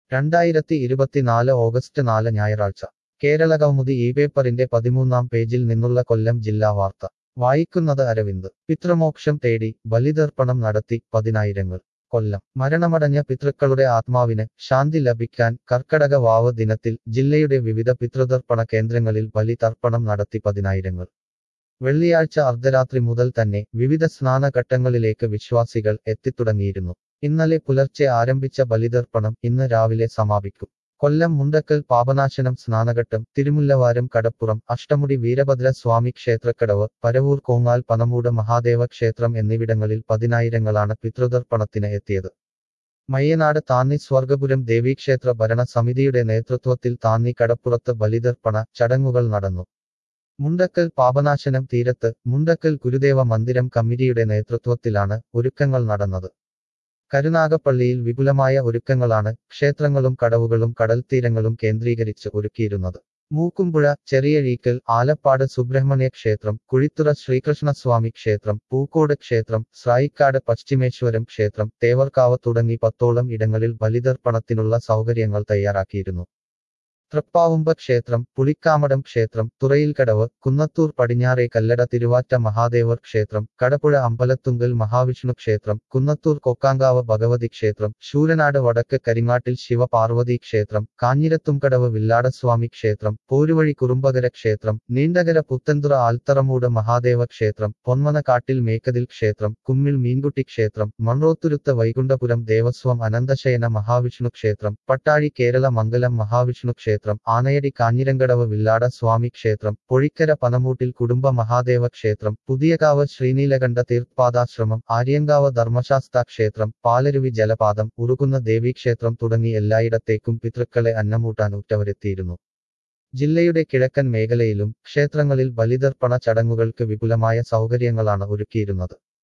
രണ്ടായിരത്തി ഇരുപത്തിനാല് ഓഗസ്റ്റ് നാല് ഞായറാഴ്ച കേരള കൗമുദി ഈ പേപ്പറിന്റെ പതിമൂന്നാം പേജിൽ നിന്നുള്ള കൊല്ലം ജില്ലാ വാർത്ത വായിക്കുന്നത് അരവിന്ദ് പിതൃമോക്ഷം തേടി ബലിതർപ്പണം നടത്തി പതിനായിരങ്ങൾ കൊല്ലം മരണമടഞ്ഞ പിതൃക്കളുടെ ആത്മാവിന് ശാന്തി ലഭിക്കാൻ കർക്കടക വാവ് ദിനത്തിൽ ജില്ലയുടെ വിവിധ പിതൃതർപ്പണ കേന്ദ്രങ്ങളിൽ ബലി തർപ്പണം നടത്തി പതിനായിരങ്ങൾ വെള്ളിയാഴ്ച അർദ്ധരാത്രി മുതൽ തന്നെ വിവിധ സ്നാനഘട്ടങ്ങളിലേക്ക് വിശ്വാസികൾ എത്തിത്തുടങ്ങിയിരുന്നു ഇന്നലെ പുലർച്ചെ ആരംഭിച്ച ബലിതർപ്പണം ഇന്ന് രാവിലെ സമാപിക്കും കൊല്ലം മുണ്ടക്കൽ പാപനാശനം സ്നാനഘട്ടം തിരുമുല്ലവാരം കടപ്പുറം അഷ്ടമുടി വീരഭദ്ര സ്വാമി ക്ഷേത്രക്കടവ് പരവൂർ കോങ്ങാൽ പനമൂട് മഹാദേവ ക്ഷേത്രം എന്നിവിടങ്ങളിൽ പതിനായിരങ്ങളാണ് പിതൃതർപ്പണത്തിന് എത്തിയത് മയ്യനാട് താന്നി സ്വർഗപുരം ദേവീക്ഷേത്ര ഭരണ സമിതിയുടെ നേതൃത്വത്തിൽ താന്നി കടപ്പുറത്ത് ബലിതർപ്പണ ചടങ്ങുകൾ നടന്നു മുണ്ടക്കൽ പാപനാശനം തീരത്ത് മുണ്ടക്കൽ ഗുരുദേവ മന്ദിരം കമ്മിറ്റിയുടെ നേതൃത്വത്തിലാണ് ഒരുക്കങ്ങൾ നടന്നത് കരുനാഗപ്പള്ളിയിൽ വിപുലമായ ഒരുക്കങ്ങളാണ് ക്ഷേത്രങ്ങളും കടവുകളും കടൽത്തീരങ്ങളും കേന്ദ്രീകരിച്ച് ഒരുക്കിയിരുന്നത് മൂക്കുംപുഴ ചെറിയഴീക്കൽ ആലപ്പാട് സുബ്രഹ്മണ്യ ക്ഷേത്രം കുഴിത്തുറ ശ്രീകൃഷ്ണസ്വാമി ക്ഷേത്രം പൂക്കോട് ക്ഷേത്രം സ്രായിക്കാട് പശ്ചിമേശ്വരം ക്ഷേത്രം തേവർക്കാവ് തുടങ്ങി പത്തോളം ഇടങ്ങളിൽ ബലിതർപ്പണത്തിനുള്ള സൗകര്യങ്ങൾ തയ്യാറാക്കിയിരുന്നു തൃപ്പാവുമ്പ ക്ഷേത്രം പുളിക്കാമടം ക്ഷേത്രം തുറയിൽക്കടവ് കുന്നത്തൂർ പടിഞ്ഞാറെ കല്ലട തിരുവാറ്റ മഹാദേവർ ക്ഷേത്രം കടപ്പുഴ അമ്പലത്തുങ്കൽ മഹാവിഷ്ണു ക്ഷേത്രം കുന്നത്തൂർ കൊക്കാങ്കാവ് ഭഗവതി ക്ഷേത്രം ശൂരനാട് വടക്ക് കരിങ്ങാട്ടിൽ ശിവപാർവതി ക്ഷേത്രം കാഞ്ഞിരത്തുംകടവ് വില്ലാടസ്വാമി ക്ഷേത്രം പോരുവഴി കുറുമ്പകര ക്ഷേത്രം നീണ്ടകര പുത്തൻതുറ ആൽത്തറമൂട് മഹാദേവ ക്ഷേത്രം പൊന്മനക്കാട്ടിൽ മേക്കതിൽ ക്ഷേത്രം കുമ്മിൾ മീൻകുട്ടി ക്ഷേത്രം മൺറോത്തുരുത്ത് വൈകുണ്ഠപുരം ദേവസ്വം അനന്തശയന മഹാവിഷ്ണു ക്ഷേത്രം പട്ടാഴി കേരള മംഗലം മഹാവിഷ്ണു ക്ഷേത്രം ക്ഷേത്രം ആനയടി കാഞ്ഞിരങ്കടവ് വില്ലാട സ്വാമി ക്ഷേത്രം പൊഴിക്കര പനമൂട്ടിൽ കുടുംബ മഹാദേവ ക്ഷേത്രം പുതിയകാവ് ശ്രീനീലകണ്ഠ തീർത്ഥാദാശ്രമം ആര്യങ്കാവ് ധർമ്മശാസ്ത ക്ഷേത്രം പാലരുവി ജലപാതം ഉറുകുന്ന ദേവീക്ഷേത്രം തുടങ്ങി എല്ലായിടത്തേക്കും പിതൃക്കളെ അന്നമൂട്ടാൻ ഉറ്റവരെത്തിയിരുന്നു ജില്ലയുടെ കിഴക്കൻ മേഖലയിലും ക്ഷേത്രങ്ങളിൽ ബലിതർപ്പണ ചടങ്ങുകൾക്ക് വിപുലമായ സൗകര്യങ്ങളാണ് ഒരുക്കിയിരുന്നത്